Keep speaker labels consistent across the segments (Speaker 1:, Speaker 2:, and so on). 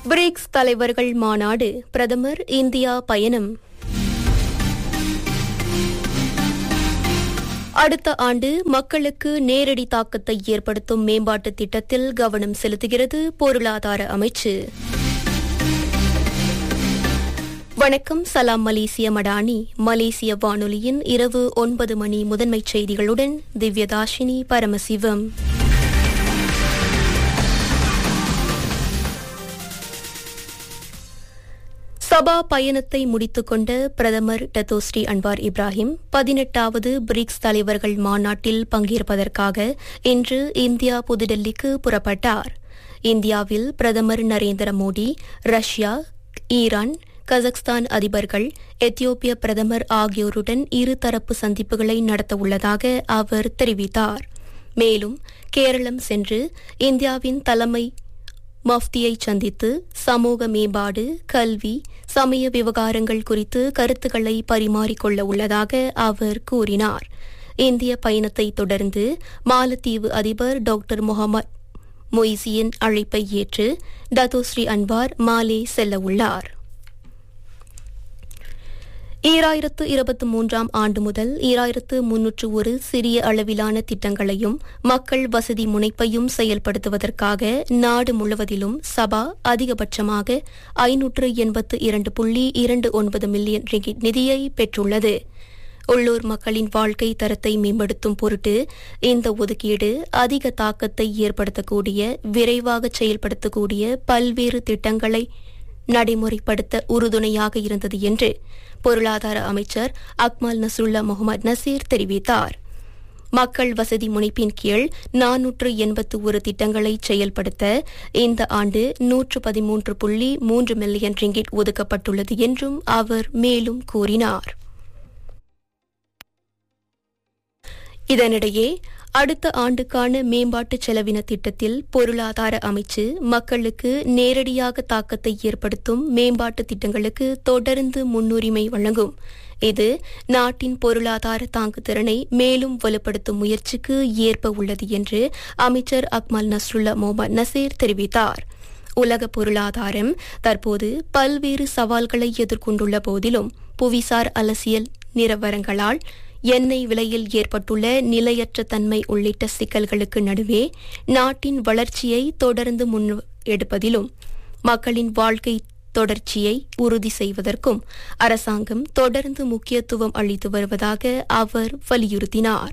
Speaker 1: BRICS தலைவர்கள் மாநாடு பிரதமர் இந்தியா பயணம் அடுத்த ஆண்டு மக்களுக்கு நேரடி தாக்கத்தை ஏற்படுத்தும் மேம்பாட்டு திட்டத்தில் கவனம் செலுத்துகிறது பொருளாதார அமைச்சு வணக்கம் சலாம் மலேசிய மடானி மலேசிய வானொலியின் இரவு ஒன்பது மணி முதன்மைச் செய்திகளுடன் திவ்யதாஷினி பரமசிவம் சபா பயணத்தை முடித்துக் கொண்ட பிரதமர் டத்தோஸ்ரீ அன்வார் இப்ராஹிம் பதினெட்டாவது பிரிக்ஸ் தலைவர்கள் மாநாட்டில் பங்கேற்பதற்காக இன்று இந்தியா புதுடெல்லிக்கு புறப்பட்டார் இந்தியாவில் பிரதமர் Narendra Modi Russia Iran Kazakhstan அதிபர்கள் எத்தியோப்பிய பிரதமர் ஆகியோருடன் இருதரப்பு சந்திப்புகளை நடத்தவுள்ளதாக அவர் தெரிவித்தார் மேலும் கேரளம் சென்று இந்தியாவின் தலைமை மஃப்தியை சந்தித்து சமூக மேம்பாடு கல்வி சமய விவகாரங்கள் குறித்து கருத்துக்களை பரிமாறிக்கொள்ள உள்ளதாக அவர் கூறினார் இந்திய பயணத்தை தொடர்ந்து மாலத்தீவு அதிபர் டாக்டர் முகமது மொய்சியின் அழைப்பை ஏற்று டத்தோஸ்ரீ அன்வார் மாலே செல்ல உள்ளார் ஈராயிரத்து இருபத்தி மூன்றாம் ஆண்டு முதல் ஈராயிரத்து முன்னூற்று ஒரு சிறிய அளவிலான திட்டங்களையும் மக்கள் வசதி முனைப்பையும் செயல்படுத்துவதற்காக நாடு முழுவதிலும் சபா அதிகபட்சமாக ஐநூற்று எண்பத்து இரண்டு புள்ளி இரண்டு ஒன்பது மில்லியன் ரிங்கிட் நிதியை பெற்றுள்ளது உள்ளூர் மக்களின் வாழ்க்கை தரத்தை மேம்படுத்தும் பொருட்டு இந்த ஒதுக்கீடு அதிக தாக்கத்தை ஏற்படுத்தக்கூடிய விரைவாக செயல்படுத்தக்கூடிய பல்வேறு திட்டங்களை நடைமுறைப்படுத்த உறுதுணையாக இருந்தது என்று பொருளாதார அமைச்சர் அக்மல் நசுல்லா முகமது நசீர் தெரிவித்தார் மக்கள் வசதி முனைப்பின் கீழ் நானூற்று எண்பத்து ஒரு திட்டங்களை செயல்படுத்த இந்த ஆண்டு நூற்று பதிமூன்று புள்ளி மூன்று மில்லியன் ரிங்கிட் ஒதுக்கப்பட்டுள்ளது என்றும் அவர் மேலும் கூறினார் இதனிடையே அடுத்த ஆண்டுக்கான மேம்பாட்டு செலவின திட்டத்தில் பொருளாதார அமைச்சு மக்களுக்கு நேரடியாக தாக்கத்தை ஏற்படுத்தும் மேம்பாட்டு திட்டங்களுக்கு தொடர்ந்து முன்னுரிமை வழங்கும் இது நாட்டின் பொருளாதார தாங்குதிறனை மேலும் வலுப்படுத்தும் முயற்சிக்கு ஏற்ப உள்ளது என்று அமைச்சர் அக்மல் நஸ்ருல்லா முகமது நசீர் தெரிவித்தார் உலக பொருளாதாரம் தற்போது பல்வேறு சவால்களை எதிர்கொண்டுள்ள போதிலும் புவிசார் அரசியல் நிலவரங்களால் எண்ணெய் விலையில் ஏற்பட்டுள்ள நிலையற்ற தன்மை உள்ளிட்ட சிக்கல்களுக்கு நடுவே நாட்டின் வளர்ச்சியை தொடர்ந்து முன் எடுப்பதிலும் மக்களின் வாழ்க்கை தொடர்ச்சியை உறுதி செய்வதற்கும் அரசாங்கம் தொடர்ந்து முக்கியத்துவம் அளித்து வருவதாக அவர் வலியுறுத்தினார்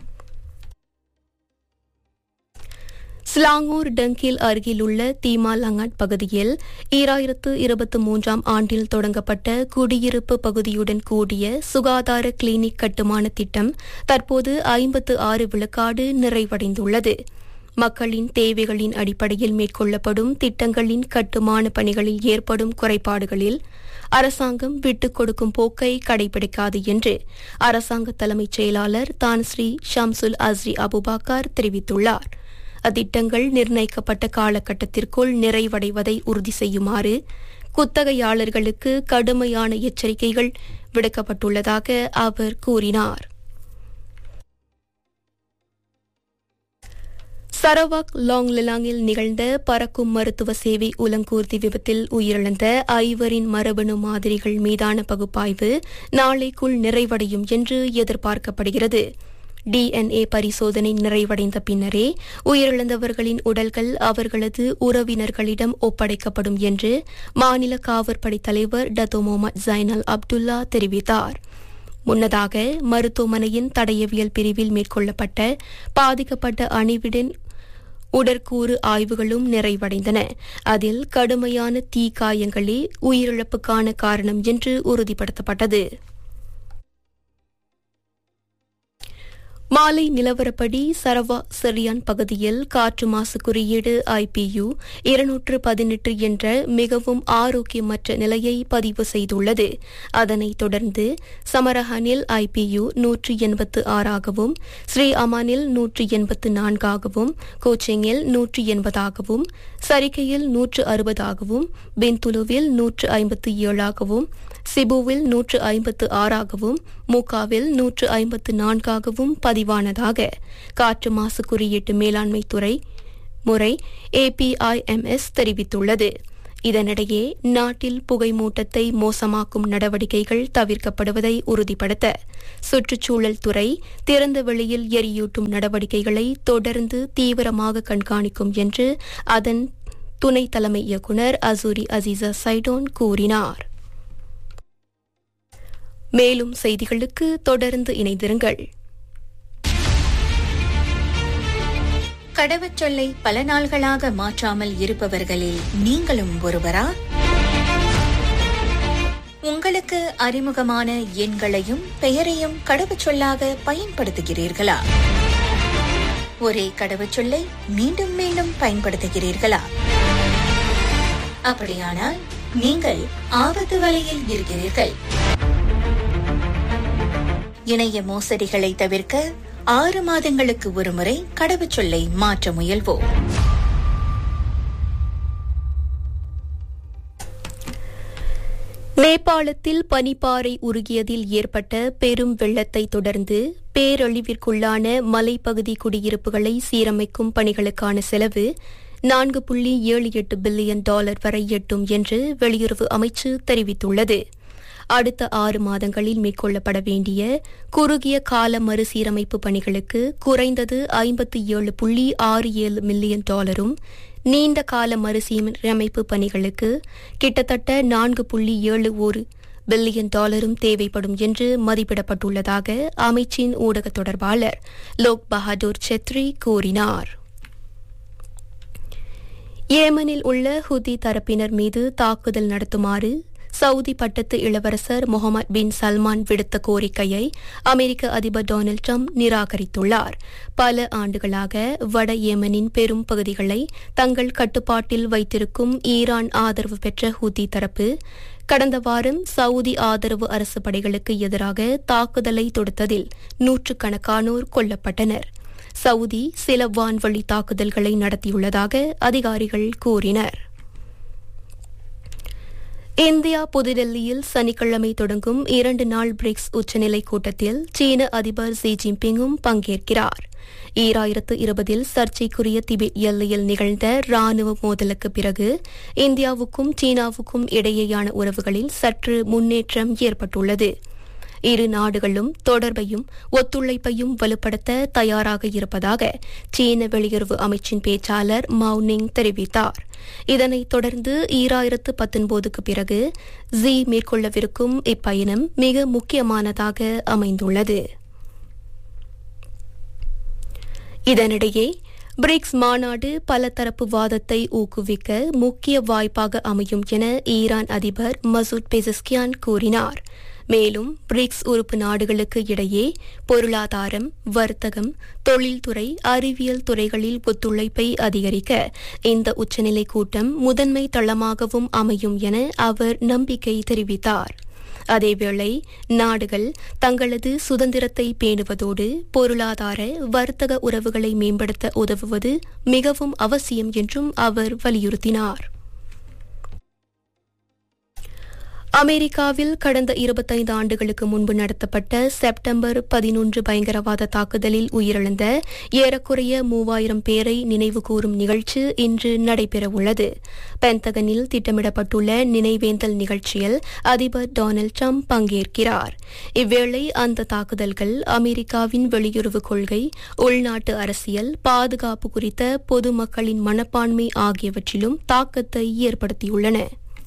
Speaker 1: ஸ்லாங்கூர் டங்கில் அருகிலுள்ள தீமாலங்காட் பகுதியில் ஈராயிரத்து இருபத்தி மூன்றாம் ஆண்டில் தொடங்கப்பட்ட குடியிருப்பு பகுதியுடன் கூடிய சுகாதார கிளினிக் கட்டுமான திட்டம் தற்போது ஐம்பத்து ஆறு விழுக்காடு நிறைவடைந்துள்ளது மக்களின் தேவைகளின் அடிப்படையில் மேற்கொள்ளப்படும் திட்டங்களின் கட்டுமான பணிகளில் ஏற்படும் குறைபாடுகளில் அரசாங்கம் விட்டுக் கொடுக்கும் போக்கை கடைபிடிக்காது என்று அரசாங்க தலைமைச் செயலாளர் தான்ஸ்ரீ ஷம்சுல் அஸ்ரி அபுபாக்கார் தெரிவித்துள்ளார் அத்திட்டங்கள் நிர்ணயிக்கப்பட்ட காலகட்டத்திற்குள் நிறைவடைவதை உறுதி செய்யுமாறு குத்தகையாளர்களுக்கு கடுமையான எச்சரிக்கைகள் விடுக்கப்பட்டுள்ளதாக அவர் கூறினார் சரவாக் லாங்லிலாங்கில் நிகழ்ந்த பறக்கும் மருத்துவ சேவை உலங்கூர்தி விபத்தில் உயிரிழந்த ஐவரின் மரபணு மாதிரிகள் மீதான பகுப்பாய்வு நாளைக்குள் நிறைவடையும் என்று எதிர்பார்க்கப்படுகிறது டிஎன்ஏ பரிசோதனை நிறைவடைந்த பின்னரே உயிரிழந்தவர்களின் உடல்கள் அவர்களது உறவினர்களிடம் ஒப்படைக்கப்படும் என்று மாநில காவற்படை தலைவர் டத்தோ முகமது ஜைனல் அப்துல்லா தெரிவித்தார் முன்னதாக மருத்துவமனையின் தடயவியல் பிரிவில் மேற்கொள்ளப்பட்ட பாதிக்கப்பட்ட அணிவிடன் உடற்கூறு ஆய்வுகளும் நிறைவடைந்தன அதில் கடுமையான தீ காயங்களே உயிரிழப்புக்கான காரணம் என்று உறுதிப்படுத்தப்பட்டது மாலை நிலவரப்படி சரவா செரியான் பகுதியில் காற்று மாசு குறியீடு ஐபியு இருநூற்று பதினெட்டு என்ற மிகவும் ஆரோக்கியமற்ற நிலையை பதிவு செய்துள்ளது அதனைத் தொடர்ந்து சமரஹானில் ஐபியு நூற்று எண்பத்து ஆறாகவும் ஸ்ரீ அமானில் நூற்று எண்பத்து நான்காகவும் கோச்சிங்கில் நூற்று எண்பதாகவும் சரிக்கையில் நூற்று அறுபதாகவும் பின்துலுவில் நூற்று ஐம்பத்து ஏழாகவும் சிபுவில் நூற்று ஐம்பத்து ஆறாகவும் மூகாவில் நூற்று ஐம்பத்து நான்காகவும் பதிவானதாக காற்று மாசு குறியீட்டு மேலாண்மை துறை முறை ஏபிஐஎம்எஸ் தெரிவித்துள்ளது இதனிடையே நாட்டில் புகை மூட்டத்தை மோசமாக்கும் நடவடிக்கைகள் தவிர்க்கப்படுவதை உறுதிப்படுத்த சுற்றுச்சூழல் துறை திறந்த வெளியில் எரியூட்டும் நடவடிக்கைகளை தொடர்ந்து தீவிரமாக கண்காணிக்கும் என்று அதன் துணை தலைமை இயக்குநர் அசூரி அசீசா சைடோன் கூறினார் மேலும் செய்திகளுக்கு தொடர்ந்து இணைந்திருங்கள்
Speaker 2: கடவுச்சொல்லை பல நாள்களாக மாற்றாமல் இருப்பவர்களில் நீங்களும் ஒருவரா உங்களுக்கு அறிமுகமான எண்களையும் பெயரையும் கடவுச்சொல்லாக பயன்படுத்துகிறீர்களா ஒரே கடவுச்சொல்லை மீண்டும் மீண்டும் பயன்படுத்துகிறீர்களா அப்படியானால் நீங்கள் ஆபத்து வலையில் இருக்கிறீர்கள் இணைய மோசடிகளை தவிர்க்க ஆறு மாதங்களுக்கு ஒருமுறை கடவுச்சொல்லை மாற்ற முயல்வோம்
Speaker 1: நேபாளத்தில் பனிப்பாறை உருகியதில் ஏற்பட்ட பெரும் வெள்ளத்தை தொடர்ந்து பேரழிவிற்குள்ளான மலைப்பகுதி குடியிருப்புகளை சீரமைக்கும் பணிகளுக்கான செலவு நான்கு புள்ளி ஏழு எட்டு பில்லியன் டாலர் வரை எட்டும் என்று வெளியுறவு அமைச்சு தெரிவித்துள்ளது அடுத்த ஆறு மாதங்களில் மேற்கொள்ளப்பட வேண்டிய குறுகிய கால மறுசீரமைப்பு பணிகளுக்கு குறைந்தது ஐம்பத்தி ஏழு புள்ளி ஆறு ஏழு மில்லியன் டாலரும் நீண்ட கால மறுசீரமைப்பு பணிகளுக்கு கிட்டத்தட்ட நான்கு புள்ளி ஏழு ஒரு பில்லியன் டாலரும் தேவைப்படும் என்று மதிப்பிடப்பட்டுள்ளதாக அமைச்சின் ஊடக தொடர்பாளர் லோக் பஹாதூர் செத்ரி கூறினார் ஏமனில் உள்ள ஹுதி தரப்பினர் மீது தாக்குதல் நடத்துமாறு சவுதி பட்டத்து இளவரசர் முகமது பின் சல்மான் விடுத்த கோரிக்கையை அமெரிக்க அதிபர் டொனால்டு ட்ரம்ப் நிராகரித்துள்ளார் பல ஆண்டுகளாக வட ஏமனின் பெரும் பகுதிகளை தங்கள் கட்டுப்பாட்டில் வைத்திருக்கும் ஈரான் ஆதரவு பெற்ற ஹூதி தரப்பு கடந்த வாரம் சவுதி ஆதரவு அரசு படைகளுக்கு எதிராக தாக்குதலை தொடுத்ததில் நூற்றுக்கணக்கானோர் கொல்லப்பட்டனர் சவுதி சில வான்வழி தாக்குதல்களை நடத்தியுள்ளதாக அதிகாரிகள் கூறினர் இந்தியா புதுடெல்லியில் சனிக்கிழமை தொடங்கும் இரண்டு நாள் பிரிக்ஸ் உச்சநிலை கூட்டத்தில் சீன அதிபர் ஜி ஜின்பிங்கும் பங்கேற்கிறார் ஈராயிரத்து இருபதில் சர்ச்சைக்குரிய திபெத் எல்லையில் நிகழ்ந்த ராணுவ மோதலுக்கு பிறகு இந்தியாவுக்கும் சீனாவுக்கும் இடையேயான உறவுகளில் சற்று முன்னேற்றம் ஏற்பட்டுள்ளது இரு நாடுகளும் தொடர்பையும் ஒத்துழைப்பையும் வலுப்படுத்த தயாராக இருப்பதாக சீன வெளியுறவு அமைச்சின் பேச்சாளர் மவுனிங் தெரிவித்தார் இதனைத் தொடர்ந்து ஈராயிரத்து பத்தொன்பதுக்கு பிறகு ஜி மேற்கொள்ளவிருக்கும் இப்பயணம் மிக முக்கியமானதாக அமைந்துள்ளது இதனிடையே பிரிக்ஸ் மாநாடு பலதரப்பு வாதத்தை ஊக்குவிக்க முக்கிய வாய்ப்பாக அமையும் என ஈரான் அதிபர் மசூத் பெசஸ்கியான் கூறினார் மேலும் பிரிக்ஸ் உறுப்பு நாடுகளுக்கு இடையே பொருளாதாரம் வர்த்தகம் தொழில்துறை அறிவியல் துறைகளில் ஒத்துழைப்பை அதிகரிக்க இந்த உச்சநிலை கூட்டம் முதன்மை தளமாகவும் அமையும் என அவர் நம்பிக்கை தெரிவித்தார் அதேவேளை நாடுகள் தங்களது சுதந்திரத்தை பேணுவதோடு பொருளாதார வர்த்தக உறவுகளை மேம்படுத்த உதவுவது மிகவும் அவசியம் என்றும் அவர் வலியுறுத்தினார் அமெரிக்காவில் கடந்த இருபத்தைந்து ஆண்டுகளுக்கு முன்பு நடத்தப்பட்ட செப்டம்பர் பதினொன்று பயங்கரவாத தாக்குதலில் உயிரிழந்த ஏறக்குறைய மூவாயிரம் பேரை நினைவுகூரும் நிகழ்ச்சி இன்று நடைபெறவுள்ளது பென்தகனில் திட்டமிடப்பட்டுள்ள நினைவேந்தல் நிகழ்ச்சியில் அதிபர் டொனால்டு ட்ரம்ப் பங்கேற்கிறார் இவ்வேளை அந்த தாக்குதல்கள் அமெரிக்காவின் வெளியுறவு கொள்கை உள்நாட்டு அரசியல் பாதுகாப்பு குறித்த பொதுமக்களின் மனப்பான்மை ஆகியவற்றிலும் தாக்கத்தை ஏற்படுத்தியுள்ளன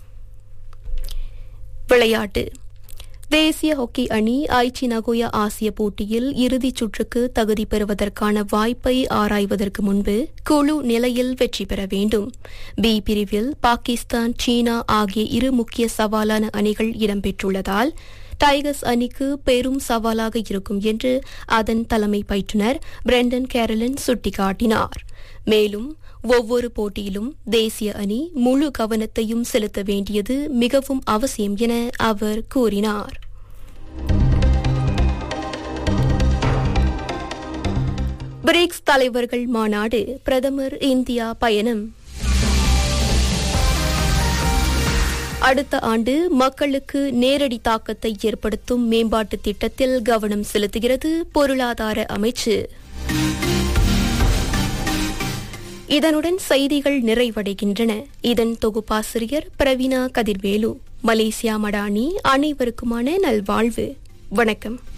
Speaker 1: விளையாட்டு தேசிய ஹாக்கி அணி ஐச்சி நகோயா ஆசிய போட்டியில் இறுதிச் சுற்றுக்கு தகுதி பெறுவதற்கான வாய்ப்பை ஆராய்வதற்கு முன்பு குழு நிலையில் வெற்றி பெற வேண்டும் பி பிரிவில் பாகிஸ்தான் சீனா ஆகிய இரு முக்கிய சவாலான அணிகள் இடம்பெற்றுள்ளதால் டைகர்ஸ் அணிக்கு பெரும் சவாலாக இருக்கும் என்று அதன் தலைமை பயிற்றுநர் பிரெண்டன் கேரலன் சுட்டிக்காட்டினார் மேலும் ஒவ்வொரு போட்டியிலும் தேசிய அணி முழு கவனத்தையும் செலுத்த வேண்டியது மிகவும் அவசியம் என அவர் கூறினார் பிரிக்ஸ் தலைவர்கள் மாநாடு பிரதமர் இந்தியா பயணம் அடுத்த ஆண்டு மக்களுக்கு நேரடி தாக்கத்தை ஏற்படுத்தும் மேம்பாட்டு திட்டத்தில் கவனம் செலுத்துகிறது பொருளாதார அமைச்சு இதனுடன் செய்திகள் நிறைவடைகின்றன இதன் தொகுப்பாசிரியர் பிரவீனா கதிர்வேலு மலேசியா மடானி அனைவருக்குமான நல்வாழ்வு வணக்கம்